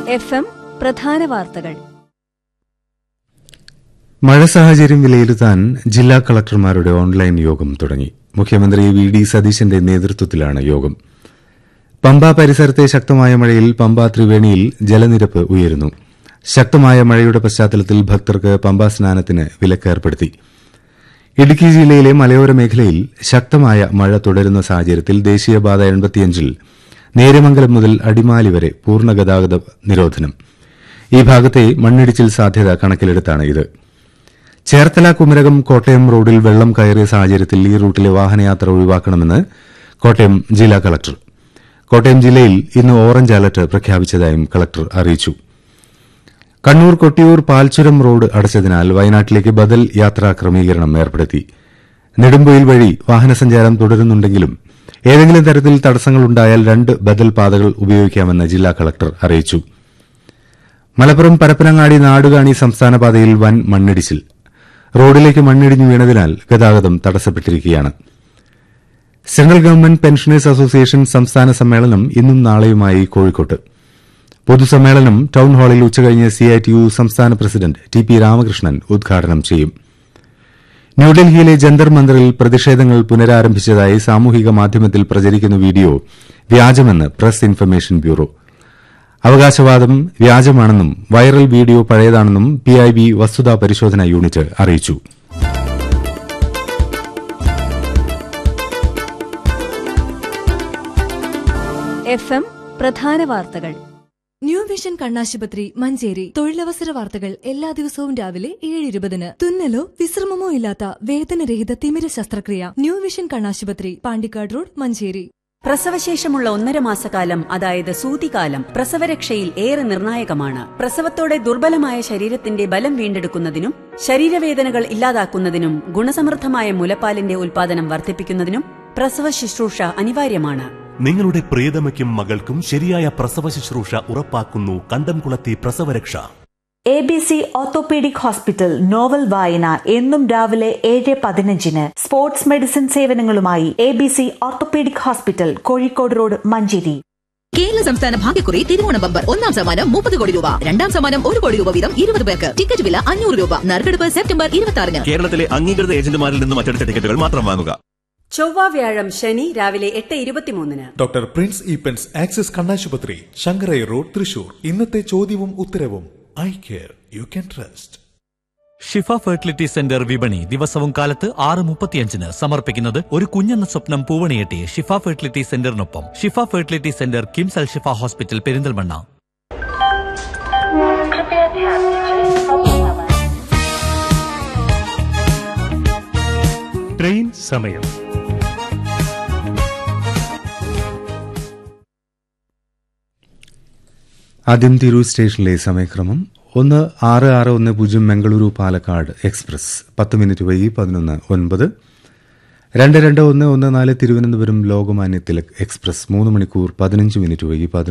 F M പ്രധാന വാർത്തകൾ മഴ സാഹചര്യം വിലയിരുത്താൻ ജില്ലാ കളക്ടർമാരുടെ ഓൺലൈൻ യോഗം തുടങ്ങി മുഖ്യമന്ത്രി വി ഡി സതീശന്റെ നേതൃത്വത്തിലാണ് യോഗം പമ്പ പരിസരത്തെ ശക്തമായ മഴയിൽ പമ്പ ത്രിവേണിയിൽ ജലനിരപ്പ് ഉയരുന്നു ശക്തമായ മഴയുടെ പശ്ചാത്തലത്തിൽ ഭക്തർക്ക് പമ്പ സ്നാനത്തിന് വിലക്കേർപ്പെടുത്തി ഇടുക്കി ജില്ലയിലെ മലയോര മേഖലയിൽ ശക്തമായ മഴ തുടരുന്ന സാഹചര്യത്തിൽ ദേശീയപാത എൺപത്തിയഞ്ചിൽ നേര്യമംഗലം മുതൽ അടിമാലി വരെ പൂർണ്ണ ഗതാഗത നിരോധനം ഈ ഭാഗത്തെ മണ്ണിടിച്ചിൽ സാധ്യത കണക്കിലെടുത്താണ് ഇത് ചേർത്തല കുമരകം കോട്ടയം റോഡിൽ വെള്ളം കയറിയ സാഹചര്യത്തിൽ ഈ റൂട്ടിലെ വാഹനയാത്ര ഒഴിവാക്കണമെന്ന് കോട്ടയം ജില്ലാ കളക്ടർ കോട്ടയം ജില്ലയിൽ ഇന്ന് ഓറഞ്ച് അലർട്ട് പ്രഖ്യാപിച്ചതായും കളക്ടർ അറിയിച്ചു കണ്ണൂർ കൊട്ടിയൂർ പാൽച്ചുരം റോഡ് അടച്ചതിനാൽ വയനാട്ടിലേക്ക് ബദൽ യാത്രാ ക്രമീകരണം ഏർപ്പെടുത്തി നെടുമ്പൊയിൽ വഴി വാഹനസഞ്ചാരം തുടരുന്നുണ്ടെങ്കിലും ഏതെങ്കിലും തരത്തിൽ തടസ്സങ്ങളുണ്ടായാൽ രണ്ട് ബദൽ പാതകൾ ഉപയോഗിക്കാമെന്ന് ജില്ലാ കളക്ടർ അറിയിച്ചു മലപ്പുറം പരപ്പനങ്ങാടി നാടുകാണി സംസ്ഥാന പാതയിൽ വൻ മണ്ണിടിച്ചിൽ റോഡിലേക്ക് മണ്ണിടിഞ്ഞു വീണതിനാൽ ഗതാഗതം തടസ്സപ്പെട്ടിരിക്കുകയാണ് സെൻട്രൽ ഗവൺമെന്റ് പെൻഷനേഴ്സ് അസോസിയേഷൻ സംസ്ഥാന സമ്മേളനം ഇന്നും നാളെയുമായി കോഴിക്കോട്ട് പൊതുസമ്മേളനം ടൌൺ ഹാളിൽ ഉച്ചകഴിഞ്ഞ് സിഐടിയു സംസ്ഥാന പ്രസിഡന്റ് ടി പി രാമകൃഷ്ണൻ ഉദ്ഘാടനം ചെയ്യും ന്യൂഡൽഹിയിലെ ജന്തർ മന്ദറിൽ പ്രതിഷേധങ്ങൾ പുനരാരംഭിച്ചതായി സാമൂഹിക മാധ്യമത്തിൽ പ്രചരിക്കുന്ന വീഡിയോ വ്യാജമെന്ന് പ്രസ് ഇൻഫർമേഷൻ ബ്യൂറോ അവകാശവാദം വ്യാജമാണെന്നും വൈറൽ വീഡിയോ പഴയതാണെന്നും പിഐബി വസ്തുതാ പരിശോധന യൂണിറ്റ് അറിയിച്ചു എഫ് എം പ്രധാന വാർത്തകൾ ന്യൂ വിഷൻ കണ്ണാശുപത്രി മഞ്ചേരി തൊഴിലവസര വാർത്തകൾ എല്ലാ ദിവസവും രാവിലെ ഏഴ് ഇരുപതിന് തുന്നലോ വിശ്രമമോ ഇല്ലാത്ത വേദനരഹിത തിമിര ശസ്ത്രക്രിയ ന്യൂ വിഷൻ കണ്ണാശുപത്രി പാണ്ടിക്കാട് റോഡ് മഞ്ചേരി പ്രസവശേഷമുള്ള ഒന്നര മാസക്കാലം അതായത് സൂതികാലം പ്രസവരക്ഷയിൽ ഏറെ നിർണായകമാണ് പ്രസവത്തോടെ ദുർബലമായ ശരീരത്തിന്റെ ബലം വീണ്ടെടുക്കുന്നതിനും ശരീരവേദനകൾ ഇല്ലാതാക്കുന്നതിനും ഗുണസമൃദ്ധമായ മുലപ്പാലിന്റെ ഉൽപാദനം വർദ്ധിപ്പിക്കുന്നതിനും പ്രസവ ശുശ്രൂഷ അനിവാര്യമാണ് നിങ്ങളുടെ പ്രിയതമയ്ക്കും മകൾക്കും ശരിയായ പ്രസവ ശുശ്രൂഷ ഉറപ്പാക്കുന്നു കണ്ടംകുളത്തി പ്രസവരക്ഷ A B C orthopaedic hospital novel വായന എന്നും രാവിലെ ഏഴ് പതിനഞ്ചിന് സ്പോർട്സ് മെഡിസിൻ സേവനങ്ങളുമായി A B C orthopaedic hospital Kozhikode road Manjeri Kerala സംസ്ഥാന ഭാഗ്യക്കുറി തിരുവോണം ബമ്പർ ഒന്നാം സമ്മാനം മുപ്പത് കോടി രൂപ രണ്ടാം സമ്മാനം ഒരു കോടി രൂപ വീതം ഇരുപത് പേർക്ക് ടിക്കറ്റ് വില അഞ്ഞൂറ് രൂപ നറുക്കെടുപ്പ് സെപ്റ്റംബർ ഇരുപത്തി ആറിന് കേരളത്തിലെ അംഗീകൃത ഏജന്റുമാരിൽ നിന്നും അച്ചടിച്ച ടിക്കറ്റുകൾ മാത്രം വാങ്ങുക ചൊവ്വ വ്യാഴം ശനി രാവിലെ എട്ട് ഇരുപത്തിമൂന്നിന് ഡോക്ടർ പ്രിൻസ് ഈപ്പൻസ് ആക്സിസ് കണ്ണാശുപത്രി ശങ്കരൈ റോഡ് തൃശൂർ ഇന്നത്തെ ചോദ്യവും ഉത്തരവും I care you can trust Shifa fertility centre വിപണി ദിവസവും കാലത്ത് ആറ് മുപ്പത്തിയഞ്ചിന് സമർപ്പിക്കുന്നത് ഒരു കുഞ്ഞെന്ന സ്വപ്നം പൂവണിയെട്ടി ഷിഫ ഫെർട്ടിലിറ്റി സെന്ററിനൊപ്പം Shifa fertility centre KIMS Al Shifa hospital Perinthalmanna train സമയം ആദ്യം തിരൂർ സ്റ്റേഷനിലെ സമയക്രമം ഒന്ന് ആറ് ആറ് ഒന്ന് പൂജ്യം മംഗളൂരു പാലക്കാട് എക്സ്പ്രസ് പത്ത് മിനിറ്റ് വൈകി പതിനൊന്ന് ഒൻപത് രണ്ട് രണ്ട് ഒന്ന് ഒന്ന് നാല് തിരുവനന്തപുരം ലോകമാന്യ തിലക് എക്സ്പ്രസ് മൂന്ന് മണിക്കൂർ പതിനഞ്ച് മിനിറ്റ് വൈകി പതിനൊന്ന്